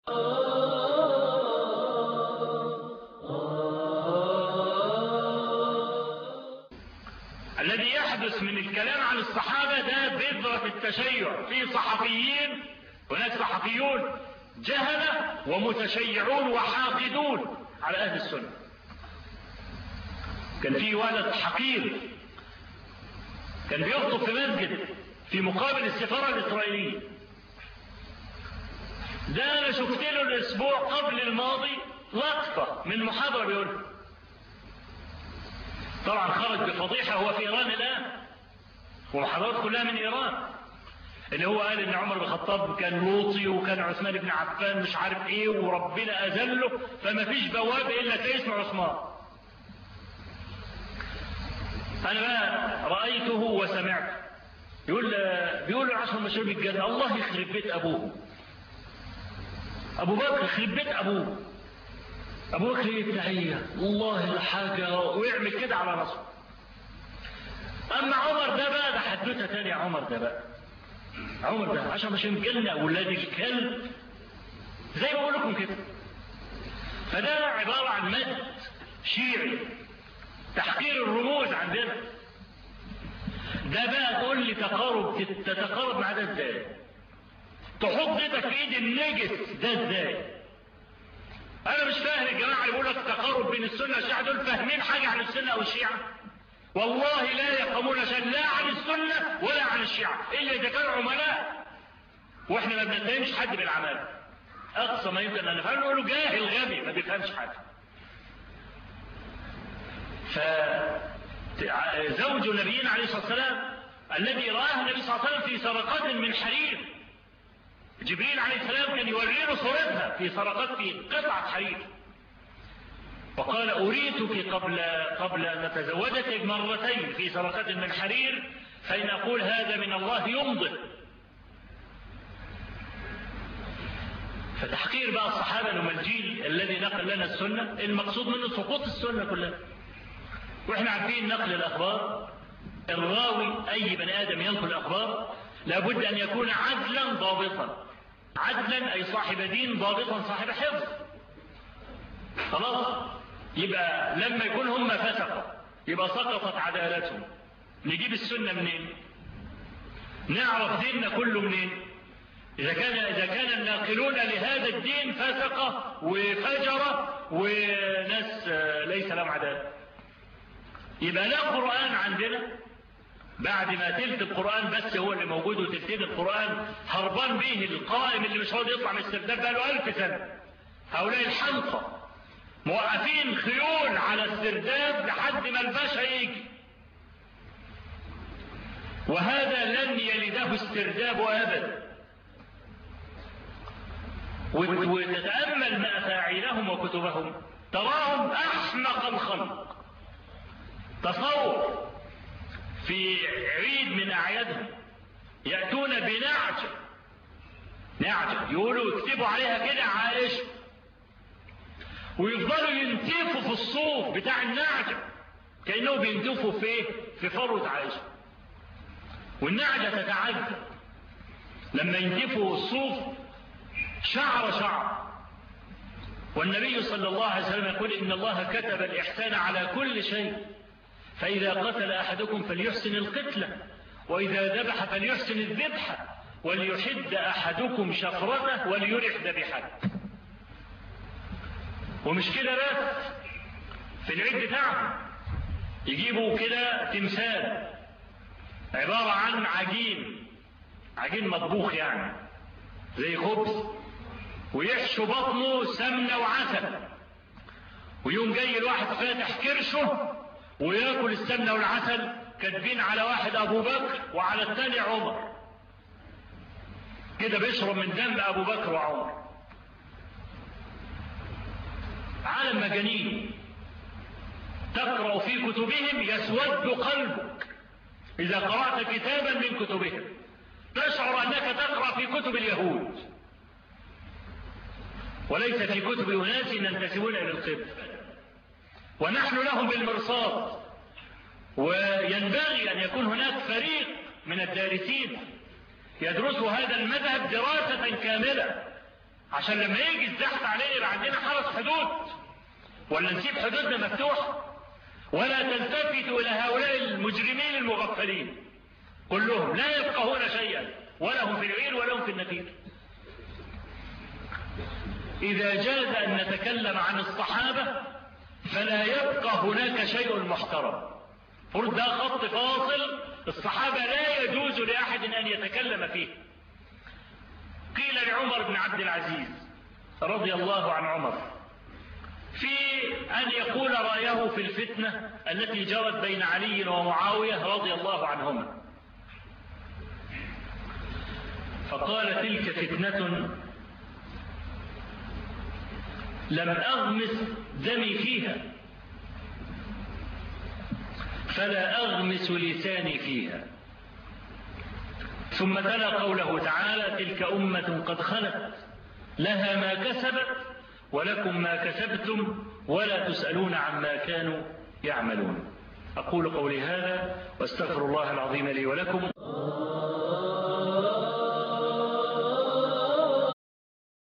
الذي يحدث من الكلام عن الصحابة ده بذرة التشيع في صحفيين هناك صحفيون جهلة ومتشيعون وحاقدون على أهل السنة كان في ولد حقير كان بيخطب في مسجد في مقابل السفارة الإسرائيلية ده أنا شفت له الأسبوع قبل الماضي لقطة من محاضرة بيقولها طبعا خرج بفضيحة هو في إيران الآن ومحاضرات كلها من إيران اللي هو قال ان عمر بن الخطاب كان لوطي وكان عثمان بن عفان مش عارف ايه وربنا اذله فما فيش بواب الا تلاقي اسمه عثمان انا بقى رايته وسمعته يقول بيقول عشر مشارب الجنه الله يخرب بيت ابوه ابو بكر يخرب بيت ابوه ابو بكر التحيه والله الحاجه ويعمل كده على راسه اما عمر ده بقى ده حدوته تانية عمر ده بقى عمر ده عشان مش الجنة أولاد الكلب زي ما بقول لكم كده فده عبارة عن مد شيعي تحقير الرموز عندنا ده بقى تقول لي تقارب تتقارب مع ده ازاي تحط ايدك في ايد النجس ده ازاي انا مش فاهم الجماعه اللي بيقول لك تقارب بين السنه والشيعه دول فاهمين حاجه عن السنه او الشيعه والله لا يفهمون شيئا لا عن السنة ولا عن الشيعة إلا إذا كانوا عملاء وإحنا ما بنتهمش حد بالعمالة أقصى ما يمكن أن نفهم نقول له جاهل غبي ما بيفهمش حاجة فزوج نبينا عليه الصلاة والسلام الذي رآه النبي صلى الله عليه وسلم في سرقات من حرير جبريل عليه السلام كان يوري له صورتها في سرقات في قطعة حرير وقال أريتك قبل قبل أن نتزوجك مرتين في سرقة من حرير فإن أقول هذا من الله يمضي فتحقير بقى الصحابة لهم الجيل الذي نقل لنا السنة المقصود منه سقوط السنة كلها وإحنا عارفين نقل الأخبار الراوي أي بني آدم ينقل الأخبار لابد أن يكون عدلا ضابطا عدلا أي صاحب دين ضابطا صاحب حفظ خلاص يبقى لما يكون هم فسقوا يبقى سقطت عدالتهم نجيب السنة منين نعرف ديننا كله منين إذا كان إذا كان الناقلون لهذا الدين فسقة وفجرة وناس ليس لهم عدالة يبقى لا قرآن عندنا بعد ما تلت القرآن بس هو اللي موجود وتلتين القرآن هربان به القائم اللي مش راضي يطلع من السرداب بقاله ألف سنة هؤلاء الحلقة موقفين خيول على السرداب لحد ما الباشا يجي وهذا لن يلده السرداب أبدا وتتأمل مفاعيلهم وكتبهم تراهم أحمق الخلق تصور في عيد من أعيادهم يأتون بنعجة نعجة يقولوا يكتبوا عليها كده عائشة ويفضلوا ينتفوا في الصوف بتاع النعجة كأنهم بينتفوا في ايه؟ في فروة عائشة والنعجة تتعذب لما ينتفوا الصوف شعر شعر والنبي صلى الله عليه وسلم يقول إن الله كتب الإحسان على كل شيء فإذا قتل أحدكم فليحسن القتلة وإذا ذبح فليحسن الذبح وليحد أحدكم شفرته وليرح ذبيحته ومش كده بس في العيد بتاعهم يجيبوا كده تمثال عبارة عن عجين عجين مطبوخ يعني زي خبز ويحشوا بطنه سمنة وعسل ويوم جاي الواحد فاتح كرشه وياكل السمنة والعسل كاتبين على واحد أبو بكر وعلى الثاني عمر كده بيشرب من دم أبو بكر وعمر عالم مجانين تقرأ في كتبهم يسود قلبك إذا قرأت كتابا من كتبهم تشعر أنك تقرأ في كتب اليهود وليس في كتب أناس ينتسبون إلى القبل ونحن لهم بالمرصاد وينبغي أن يكون هناك فريق من الدارسين يدرسوا هذا المذهب دراسة كاملة عشان لما يجي الزحف علينا يبقى عندنا حرس حدود ولا نسيب حدودنا مفتوحة ولا تلتفتوا إلى هؤلاء المجرمين المغفلين كلهم لا يفقهون شيئا ولا هم في العير ولا هم في النفير إذا جاز أن نتكلم عن الصحابة فلا يبقى هناك شيء محترم فرد ده خط فاصل الصحابة لا يجوز لأحد أن يتكلم فيه قيل لعمر بن عبد العزيز رضي الله عن عمر في أن يقول رأيه في الفتنة التي جرت بين علي ومعاوية رضي الله عنهما فقال تلك فتنة لم أغمس دمي فيها فلا أغمس لساني فيها ثم تلا قوله تعالى تلك أمة قد خلت لها ما كسبت ولكم ما كسبتم ولا تسألون عما كانوا يعملون أقول قولي هذا واستغفر الله العظيم لي ولكم